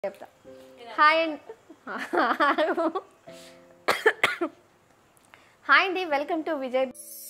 చెప్తా హాయ్ అండి హాయ్ అండి వెల్కమ్ టు విజయ్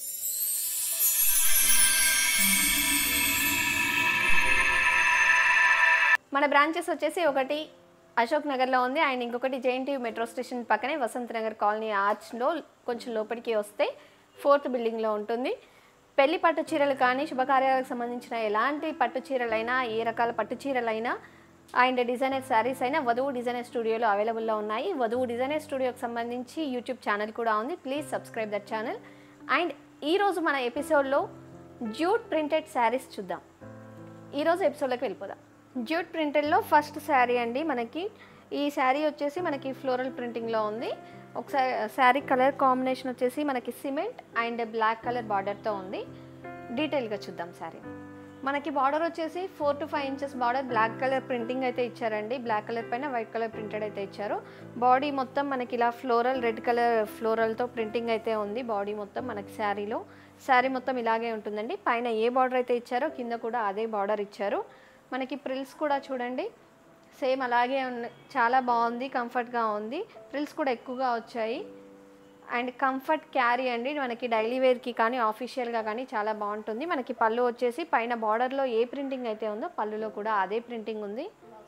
మన బ్రాంచెస్ వచ్చేసి ఒకటి అశోక్ నగర్లో ఉంది అండ్ ఇంకొకటి జేఎన్టీయూ మెట్రో స్టేషన్ పక్కనే వసంత్ నగర్ కాలనీ ఆర్చ్లో కొంచెం లోపలికి వస్తే ఫోర్త్ బిల్డింగ్లో ఉంటుంది పెళ్లి పట్టు చీరలు కానీ శుభకార్యాలకు సంబంధించిన ఎలాంటి పట్టు చీరలైనా ఏ రకాల పట్టు చీరలైనా అండ్ డిజైనర్ శారీస్ అయినా వధువు డిజైనర్ స్టూడియోలో అవైలబుల్లో ఉన్నాయి వధువు డిజైనర్ స్టూడియోకి సంబంధించి యూట్యూబ్ ఛానల్ కూడా ఉంది please subscribe that channel and ఈరోజు మన ఎపిసోడ్లో జ్యూట్ ప్రింటెడ్ శారీస్ చూద్దాం ఈరోజు ఎపిసోడ్లోకి వెళ్ళిపోదాం జ్యూట్ ప్రింటెడ్లో ఫస్ట్ శారీ అండి మనకి ఈ శారీ వచ్చేసి మనకి ఫ్లోరల్ ప్రింటింగ్లో ఉంది ఒకసారి శారీ కలర్ కాంబినేషన్ వచ్చేసి మనకి సిమెంట్ అండ్ బ్లాక్ కలర్ బార్డర్తో ఉంది డీటెయిల్గా చూద్దాం శారీ మనకి బార్డర్ వచ్చేసి four two five inches border black colour printing అయితే ఇచ్చారండి బ్లాక్ కలర్ పైన వైట్ కలర్ ప్రింటెడ్ అయితే ఇచ్చారు బాడీ మొత్తం మనకి ఇలా ఫ్లోరల్ రెడ్ కలర్ ఫ్లోరల్తో ప్రింటింగ్ అయితే ఉంది బాడీ మొత్తం మనకి శారీలో శారీ మొత్తం ఇలాగే ఉంటుందండి పైన ఏ బార్డర్ అయితే ఇచ్చారో కింద కూడా అదే బార్డర్ ఇచ్చారు మనకి ప్రిల్స్ కూడా చూడండి సేమ్ అలాగే ఉన్న చాలా బాగుంది కంఫర్ట్గా ఉంది ప్రిల్స్ కూడా ఎక్కువగా వచ్చాయి అండ్ కంఫర్ట్ క్యారీ అండి మనకి డైలీ వేర్కి కానీ ఆఫీషియల్గా కానీ చాలా బాగుంటుంది మనకి పళ్ళు వచ్చేసి పైన బార్డర్లో ఏ ప్రింటింగ్ అయితే ఉందో పళ్ళులో కూడా అదే ప్రింటింగ్ ఉంది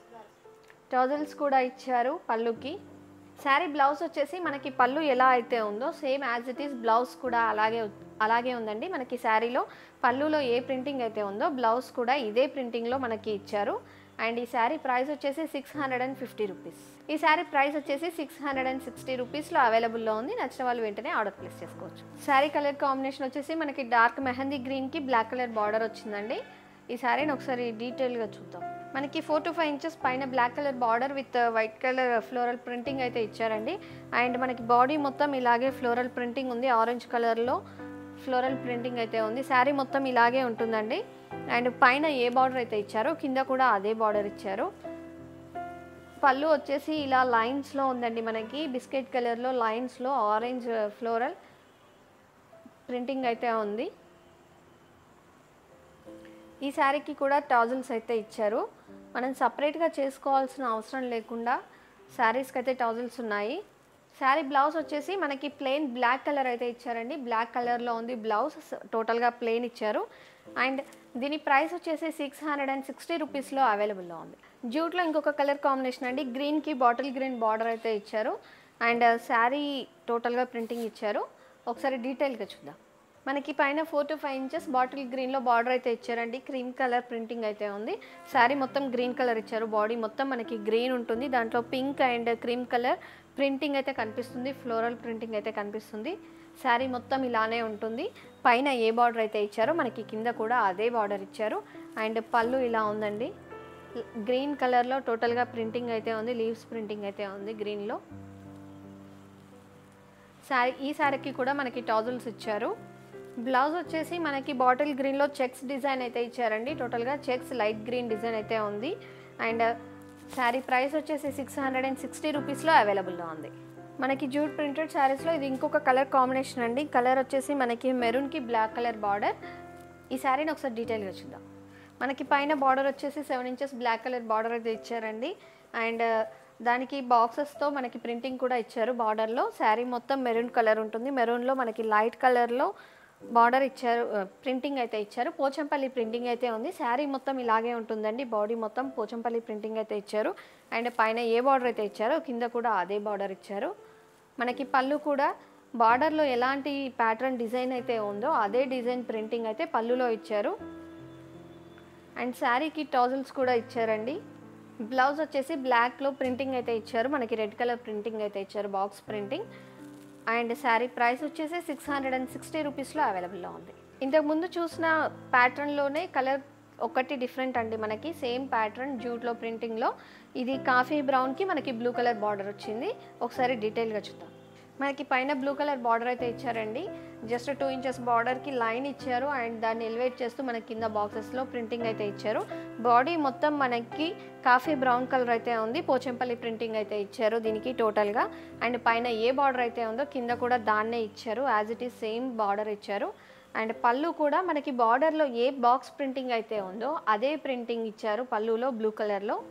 టజల్స్ కూడా ఇచ్చారు పళ్ళుకి శారీ బ్లౌజ్ వచ్చేసి మనకి పళ్ళు ఎలా అయితే ఉందో same as it is blouse కూడా అలాగే అలాగే ఉందండి మనకి శారీలో పళ్ళులో ఏ ప్రింటింగ్ అయితే ఉందో బ్లౌజ్ కూడా ఇదే ప్రింటింగ్లో మనకి ఇచ్చారు అండ్ ఈ శారీ ప్రైస్ వచ్చేసి six hundred and fifty rupees ఈ శారీ ప్రైస్ వచ్చేసి సిక్స్ హండ్రెడ్ అండ్ సిక్స్టీ రూపీస్లో అవైలబుల్లో ఉంది నచ్చిన వాళ్ళు వెంటనే ఆర్డర్ ప్లేస్ చేసుకోవచ్చు శారీ కలర్ కాంబినేషన్ వచ్చేసి మనకి డార్క్ మెహందీ గ్రీన్కి బ్లాక్ కలర్ బార్డర్ వచ్చిందండి ఈ శారీని ఒకసారి డీటెయిల్గా చూద్దాం మనకి ఫోర్ టు ఫైవ్ ఇంచెస్ పైన black colour border with white colour floral printing అయితే ఇచ్చారండి అండ్ మనకి బాడీ మొత్తం ఇలాగే ఫ్లోరల్ ప్రింటింగ్ ఉంది ఆరెంజ్ కలర్లో ఫ్లోరల్ ప్రింటింగ్ అయితే ఉంది శారీ మొత్తం ఇలాగే ఉంటుందండి అండ్ పైన ఏ బార్డర్ అయితే ఇచ్చారో కింద కూడా అదే బార్డర్ ఇచ్చారు పళ్ళు వచ్చేసి ఇలా లైన్స్లో ఉందండి మనకి బిస్కెట్ కలర్లో లైన్స్లో ఆరెంజ్ ఫ్లోరల్ ప్రింటింగ్ అయితే ఉంది ఈ శారీకి కూడా టాజల్స్ అయితే ఇచ్చారు మనం సపరేట్గా చేసుకోవాల్సిన అవసరం లేకుండా శారీస్కి అయితే టాజల్స్ ఉన్నాయి శారీ బ్లౌజ్ వచ్చేసి మనకి ప్లెయిన్ బ్లాక్ కలర్ అయితే ఇచ్చారండి బ్లాక్ కలర్లో ఉంది బ్లౌజ్ టోటల్గా ప్లెయిన్ ఇచ్చారు అండ్ దీని ప్రైస్ వచ్చేసి సిక్స్ హండ్రెడ్ అండ్ సిక్స్టీ రూపీస్లో అవైలబుల్లో ఉంది జ్యూట్లో ఇంకొక కలర్ కాంబినేషన్ అండి గ్రీన్కి బాటిల్ గ్రీన్ బార్డర్ అయితే ఇచ్చారు అండ్ శారీ టోటల్గా ప్రింటింగ్ ఇచ్చారు ఒకసారి డీటెయిల్గా చూద్దాం మనకి పైన four two five inches bottle గ్రీన్లో బార్డర్ అయితే ఇచ్చారండి క్రీమ్ కలర్ ప్రింటింగ్ అయితే ఉంది శారీ మొత్తం గ్రీన్ కలర్ ఇచ్చారు బాడీ మొత్తం మనకి గ్రీన్ ఉంటుంది దాంట్లో pink and cream colour printing అయితే కనిపిస్తుంది ఫ్లోరల్ ప్రింటింగ్ అయితే కనిపిస్తుంది శారీ మొత్తం ఇలానే ఉంటుంది పైన ఏ బార్డర్ అయితే ఇచ్చారో మనకి కింద కూడా అదే బార్డర్ ఇచ్చారు అండ్ పళ్ళు ఇలా ఉందండి గ్రీన్ కలర్లో టోటల్గా ప్రింటింగ్ అయితే ఉంది లీవ్స్ ప్రింటింగ్ అయితే ఉంది గ్రీన్లో శారీ ఈ శారీకి కూడా మనకి టాజల్స్ ఇచ్చారు బ్లౌజ్ వచ్చేసి మనకి బాటిల్ గ్రీన్లో చెక్స్ డిజైన్ అయితే ఇచ్చారండి టోటల్గా చెక్స్ లైట్ గ్రీన్ డిజైన్ అయితే ఉంది అండ్ శారీ ప్రైస్ వచ్చేసి సిక్స్ హండ్రెడ్ అండ్ సిక్స్టీ రూపీస్లో అవైలబుల్లో ఉంది మనకి జూట్ ప్రింటెడ్ శారీస్లో ఇది ఇంకొక కలర్ కాంబినేషన్ అండి కలర్ వచ్చేసి మనకి మెరూన్కి బ్లాక్ కలర్ బార్డర్ ఈ శారీని ఒకసారి డీటెయిల్గా చూద్దాం మనకి పైన బార్డర్ వచ్చేసి seven inches black colour border అయితే ఇచ్చారండి అండ్ దానికి బాక్సెస్తో మనకి ప్రింటింగ్ కూడా ఇచ్చారు బార్డర్లో శారీ మొత్తం మెరూన్ కలర్ ఉంటుంది మెరూన్లో మనకి లైట్ కలర్లో బార్డర్ ఇచ్చారు ప్రింటింగ్ అయితే ఇచ్చారు పోచంపల్లి ప్రింటింగ్ అయితే ఉంది శారీ మొత్తం ఇలాగే ఉంటుందండి బాడీ మొత్తం పోచంపల్లి ప్రింటింగ్ అయితే ఇచ్చారు అండ్ పైన ఏ బార్డర్ అయితే ఇచ్చారో కింద కూడా అదే బార్డర్ ఇచ్చారు మనకి పళ్ళు కూడా బార్డర్లో ఎలాంటి ప్యాటర్న్ డిజైన్ అయితే ఉందో అదే డిజైన్ ప్రింటింగ్ అయితే పళ్ళులో ఇచ్చారు అండ్ శారీకి టాజల్స్ కూడా ఇచ్చారండి బ్లౌజ్ వచ్చేసి బ్లాక్లో ప్రింటింగ్ అయితే ఇచ్చారు మనకి రెడ్ కలర్ ప్రింటింగ్ అయితే ఇచ్చారు box printing and sari price వచ్చేసి సిక్స్ హండ్రెడ్ అండ్ సిక్స్టీ రూపీస్లో అవైలబుల్లో ఉంది ఇంతకు ముందు చూసిన ప్యాటర్న్లోనే కలర్ ఒకటి డిఫరెంట్ అండి మనకి సేమ్ ప్యాటర్న్ జూట్లో ప్రింటింగ్లో ఇది కాఫీ బ్రౌన్కి మనకి బ్లూ కలర్ బార్డర్ వచ్చింది ఒకసారి డీటెయిల్గా చూద్దాం మనకి పైన బ్లూ కలర్ బార్డర్ అయితే ఇచ్చారండి జస్ట్ టూ ఇంచెస్ బార్డర్కి లైన్ ఇచ్చారు అండ్ దాన్ని ఎలివేట్ చేస్తూ మనకి కింద బాక్సెస్లో ప్రింటింగ్ అయితే ఇచ్చారు బాడీ మొత్తం మనకి కాఫీ బ్రౌన్ కలర్ అయితే ఉంది పోచంపల్లి ప్రింటింగ్ అయితే ఇచ్చారు దీనికి టోటల్గా అండ్ పైన ఏ బార్డర్ అయితే ఉందో కింద కూడా దాన్నే ఇచ్చారు as it is same border ఇచ్చారు అండ్ పళ్ళు కూడా మనకి బార్డర్లో ఏ బాక్స్ ప్రింటింగ్ అయితే ఉందో అదే ప్రింటింగ్ ఇచ్చారు పళ్ళులో బ్లూ కలర్లో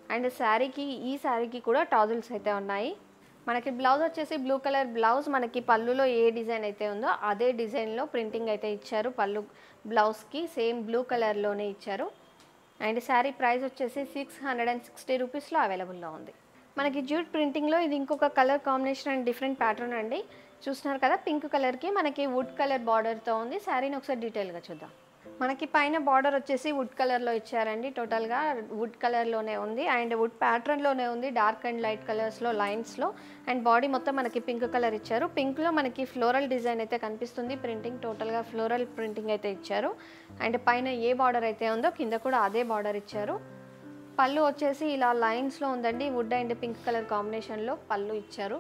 అండ్ శారీకి ఈ శారీకి కూడా టాజిల్స్ అయితే ఉన్నాయి మనకి బ్లౌజ్ వచ్చేసి బ్లూ కలర్ బ్లౌజ్ మనకి పళ్ళులో ఏ డిజైన్ అయితే ఉందో అదే డిజైన్లో ప్రింటింగ్ అయితే ఇచ్చారు పళ్ళు బ్లౌజ్కి సేమ్ బ్లూ కలర్లోనే ఇచ్చారు అండ్ శారీ ప్రైస్ వచ్చేసి సిక్స్ హండ్రెడ్ అండ్ సిక్స్టీ రూపీస్లో అవైలబుల్లో ఉంది మనకి జ్యూట్ ప్రింటింగ్లో ఇది ఇంకొక colour combination and different pattern అండి చూస్తున్నారు కదా పింక్ కలర్కి మనకి వుడ్ కలర్ బార్డర్తో ఉంది శారీని ఒకసారి డీటెయిల్గా చూద్దాం మనకి పైన బార్డర్ వచ్చేసి వుడ్ కలర్లో ఇచ్చారండి టోటల్గా వుడ్ కలర్లోనే ఉంది అండ్ వుడ్ ప్యాటర్న్లోనే ఉంది డార్క్ అండ్ లైట్ కలర్స్లో లైన్స్లో అండ్ బాడీ మొత్తం మనకి పింక్ కలర్ ఇచ్చారు పింక్లో మనకి ఫ్లోరల్ డిజైన్ అయితే కనిపిస్తుంది ప్రింటింగ్ టోటల్గా ఫ్లోరల్ ప్రింటింగ్ అయితే ఇచ్చారు అండ్ పైన ఏ బార్డర్ అయితే ఉందో కింద కూడా అదే బార్డర్ ఇచ్చారు పళ్ళు వచ్చేసి ఇలా లైన్స్లో ఉందండి వుడ్ అండ్ పింక్ కలర్ కాంబినేషన్లో పళ్ళు ఇచ్చారు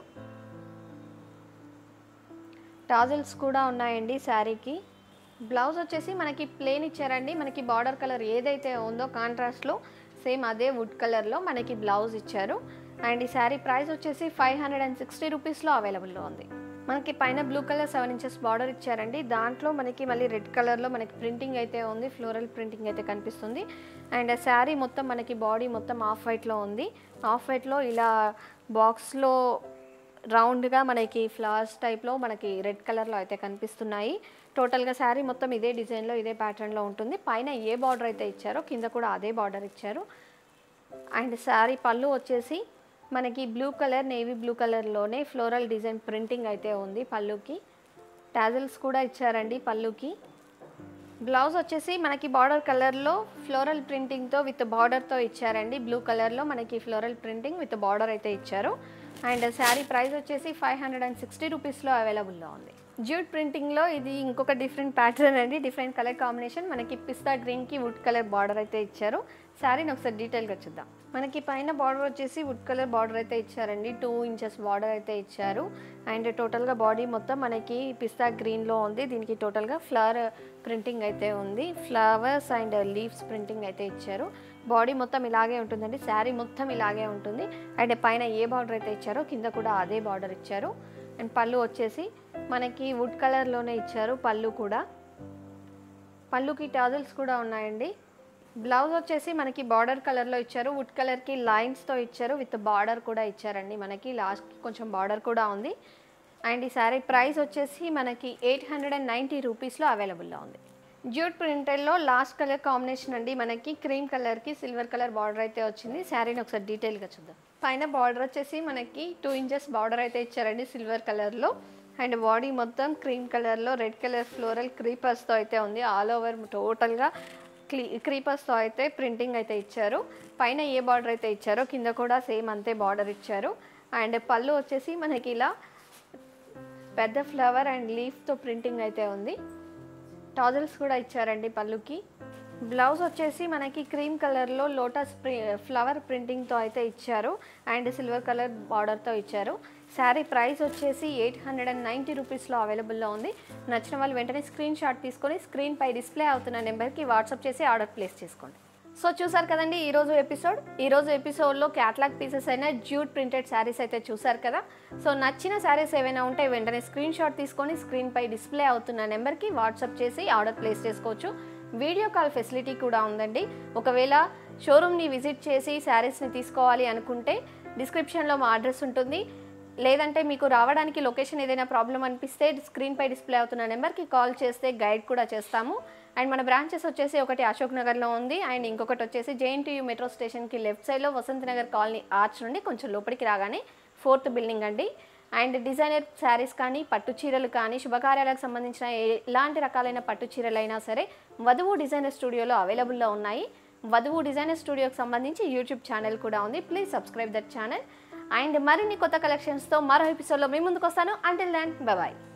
టాజిల్స్ కూడా ఉన్నాయండి శారీకి బ్లౌజ్ వచ్చేసి మనకి ప్లేన్ ఇచ్చారండి మనకి బార్డర్ కలర్ ఏదైతే ఉందో కాంట్రాస్ట్లో సేమ్ అదే వుడ్ కలర్లో మనకి బ్లౌజ్ ఇచ్చారు అండ్ ఈ శారీ ప్రైస్ వచ్చేసి ఫైవ్ హండ్రెడ్ అండ్ సిక్స్టీ రూపీస్లో అవైలబుల్లో ఉంది మనకి పైన blue colour seven inches border ఇచ్చారండి దాంట్లో మనకి మళ్ళీ రెడ్ కలర్లో మనకి ప్రింటింగ్ అయితే ఉంది ఫ్లోరల్ ప్రింటింగ్ అయితే కనిపిస్తుంది అండ్ శారీ మొత్తం మనకి బాడీ మొత్తం ఆఫ్ వైట్లో ఉంది ఆఫ్ వైట్లో ఇలా బాక్స్లో రౌండ్గా మనకి ఫ్లవర్స్ టైప్లో మనకి రెడ్ కలర్లో అయితే కనిపిస్తున్నాయి టోటల్గా శారీ మొత్తం ఇదే డిజైన్లో ఇదే ప్యాటర్న్లో ఉంటుంది పైన ఏ బార్డర్ అయితే ఇచ్చారో కింద కూడా అదే బార్డర్ ఇచ్చారు అండ్ శారీ పళ్ళు వచ్చేసి మనకి బ్లూ కలర్ నేవీ బ్లూ కలర్లోనే ఫ్లోరల్ డిజైన్ ప్రింటింగ్ అయితే ఉంది పళ్ళుకి టాజిల్స్ కూడా ఇచ్చారండి పళ్ళుకి బ్లౌజ్ వచ్చేసి మనకి బార్డర్ కలర్లో ఫ్లోరల్ ప్రింటింగ్తో విత్ బార్డర్తో ఇచ్చారండి బ్లూ కలర్లో మనకి ఫ్లోరల్ ప్రింటింగ్ విత్ బార్డర్ అయితే ఇచ్చారు అండ్ శారీ ప్రైస్ వచ్చేసి ఫైవ్ హండ్రెడ్ అండ్ సిక్స్టీ రూపీస్లో అవైలబుల్లో ఉంది జ్యూట్ ప్రింటింగ్లో ఇది ఇంకొక డిఫరెంట్ ప్యాటర్న్ అండి డిఫరెంట్ కలర్ కాంబినేషన్ మనకి పిస్తా గ్రీన్కి వుడ్ కలర్ బార్డర్ అయితే ఇచ్చారు శారీని ఒకసారి డీటెయిల్గా చూద్దాం మనకి పైన బార్డర్ వచ్చేసి వుడ్ కలర్ బార్డర్ అయితే ఇచ్చారండి టూ ఇంచెస్ బార్డర్ అయితే ఇచ్చారు అండ్ టోటల్గా బాడీ మొత్తం మనకి పిస్తా గ్రీన్లో ఉంది దీనికి టోటల్గా ఫ్లవర్ ప్రింటింగ్ అయితే ఉంది ఫ్లవర్స్ అండ్ లీవ్స్ ప్రింటింగ్ అయితే ఇచ్చారు బాడీ మొత్తం ఇలాగే ఉంటుందండి శారీ మొత్తం ఇలాగే ఉంటుంది అండ్ పైన ఏ బార్డర్ అయితే ఇచ్చారో కింద కూడా అదే బార్డర్ ఇచ్చారు అండ్ పళ్ళు వచ్చేసి మనకి వుడ్ కలర్లోనే ఇచ్చారు పళ్ళు కూడా పళ్ళుకి టాజల్స్ కూడా ఉన్నాయండి బ్లౌజ్ వచ్చేసి మనకి బార్డర్ కలర్లో ఇచ్చారు వుడ్ కలర్కి లైన్స్తో ఇచ్చారు విత్ బార్డర్ కూడా ఇచ్చారండి మనకి లాస్ట్కి కొంచెం బార్డర్ కూడా ఉంది అండ్ ఈ శారీ ప్రైస్ వచ్చేసి మనకి ఎయిట్ హండ్రెడ్ అండ్ నైంటీ రూపీస్లో అవైలబుల్లో ఉంది జ్యూట్ ప్రింటెడ్లో లాస్ట్ కలర్ కాంబినేషన్ అండి మనకి క్రీమ్ కలర్కి సిల్వర్ కలర్ బార్డర్ అయితే వచ్చింది శారీని ఒకసారి డీటెయిల్గా చూద్దాం పైన బార్డర్ వచ్చేసి మనకి టూ ఇంచెస్ బార్డర్ అయితే ఇచ్చారండి సిల్వర్ కలర్లో అండ్ బాడీ మొత్తం క్రీమ్ కలర్లో రెడ్ కలర్ ఫ్లోరల్ క్రీపర్స్తో అయితే ఉంది ఆల్ ఓవర్ టోటల్గా క్లీ క్రీపర్స్తో అయితే ప్రింటింగ్ అయితే ఇచ్చారు పైన ఏ బార్డర్ అయితే ఇచ్చారో కింద కూడా సేమ్ అంతే బార్డర్ ఇచ్చారు అండ్ పళ్ళు వచ్చేసి మనకి ఇలా పెద్ద ఫ్లవర్ అండ్ లీఫ్తో ప్రింటింగ్ అయితే ఉంది టాజల్స్ కూడా ఇచ్చారండి పళ్ళుకి బ్లౌజ్ వచ్చేసి మనకి క్రీమ్ కలర్లో లోటస్ ప్రి ఫ్లవర్ ప్రింటింగ్తో అయితే ఇచ్చారు అండ్ సిల్వర్ కలర్ బార్డర్తో ఇచ్చారు శారీ ప్రైస్ వచ్చేసి ఎయిట్ హండ్రెడ్ అండ్ నైంటీ రూపీస్లో అవైలబుల్లో ఉంది నచ్చిన వాళ్ళు వెంటనే స్క్రీన్ షాట్ తీసుకొని స్క్రీన్ పై డిస్ప్లే అవుతున్న నెంబర్కి వాట్సాప్ చేసి ఆర్డర్ ప్లేస్ చేసుకోండి సో చూసారు కదండి ఈరోజు ఎపిసోడ్ ఈరోజు ఎపిసోడ్లో క్యాట్లాగ్ పీసెస్ అయినా జ్యూట్ ప్రింటెడ్ శారీస్ అయితే చూసారు కదా సో నచ్చిన శారీస్ ఏవైనా ఉంటే వెంటనే స్క్రీన్ షాట్ తీసుకొని స్క్రీన్ పై డిస్ప్లే అవుతున్న నెంబర్కి వాట్సాప్ చేసి ఆర్డర్ ప్లేస్ చేసుకోవచ్చు వీడియో కాల్ ఫెసిలిటీ కూడా ఉందండి ఒకవేళ షోరూమ్ని విజిట్ చేసి శారీస్ని తీసుకోవాలి అనుకుంటే డిస్క్రిప్షన్లో మా అడ్రస్ ఉంటుంది లేదంటే మీకు రావడానికి లొకేషన్ ఏదైనా ప్రాబ్లం అనిపిస్తే స్క్రీన్ పై డిస్ప్లే అవుతున్న నెంబర్కి కాల్ చేస్తే గైడ్ కూడా చేస్తాము అండ్ మన బ్రాంచెస్ వచ్చేసి ఒకటి అశోక్ నగర్లో ఉంది అండ్ ఇంకొకటి వచ్చేసి జేఎన్టీయూ మెట్రో స్టేషన్కి లెఫ్ట్ సైడ్లో వసంత్ నగర్ కాలనీ ఆర్చ్ నుండి కొంచెం లోపలికి రాగానే ఫోర్త్ బిల్డింగ్ అండి అండ్ డిజైనర్ శారీస్ కానీ పట్టు చీరలు కానీ శుభకార్యాలకు సంబంధించిన ఎలాంటి రకాలైన పట్టు చీరలైనా సరే వధువు డిజైనర్ స్టూడియోలో అవైలబుల్లో ఉన్నాయి వధువు డిజైనర్ స్టూడియోకి సంబంధించి యూట్యూబ్ ఛానల్ కూడా ఉంది please subscribe that channel and మరిన్ని కొత్త కలెక్షన్స్తో మరో ఎపిసోడ్లో మీ ముందుకు వస్తాను అంటిల్ దాన్ బాయ్